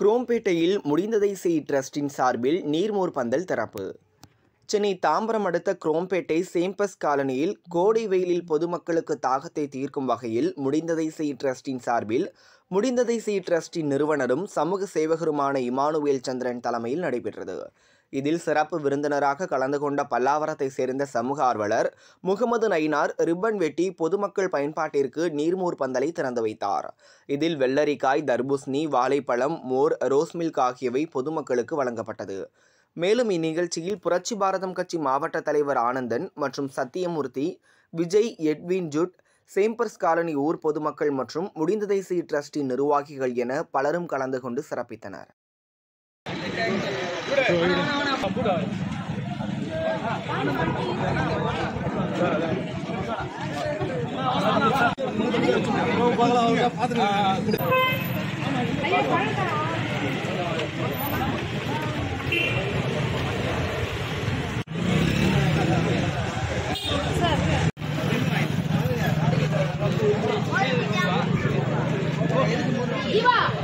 குரோம்பேட்டையில் முடிந்ததை செய் டிரஸ்டின் சார்பில் நீர்மோர் பந்தல் திறப்பு சென்னை தாம்பரம் அடுத்த குரோம்பேட்டை சேம்பஸ் காலனியில் கோடை வெயிலில் பொதுமக்களுக்கு தாகத்தை தீர்க்கும் வகையில் முடிந்ததை செய் டிரஸ்டின் சார்பில் முடிந்ததை செய் டிரஸ்டின் நிறுவனரும் சமூக சேவகருமான இமானுவேல் சந்திரன் தலைமையில் நடைபெற்றது இதில் சிறப்பு விருந்தினராக கலந்து கொண்ட பல்லாவரத்தை சேர்ந்த சமூக ஆர்வலர் முகமது நயினார் ரிப்பன் வெட்டி பொதுமக்கள் பயன்பாட்டிற்கு நீர்மோர் பந்தலை திறந்து வைத்தார் இதில் வெள்ளரிக்காய் தர்பூசணி வாழைப்பழம் மோர் ரோஸ் மில்க் ஆகியவை பொதுமக்களுக்கு வழங்கப்பட்டது மேலும் இந்நிகழ்ச்சியில் புரட்சி பாரதம் கட்சி மாவட்ட தலைவர் ஆனந்தன் மற்றும் Sathyamoorthy Vijay Edwin Jude Chambers colony ஊர் பொதுமக்கள் மற்றும் முடிந்ததை சி டிரஸ்டின் நிர்வாகிகள் என பலரும் கலந்து கொண்டு சிறப்பித்தனர் இவா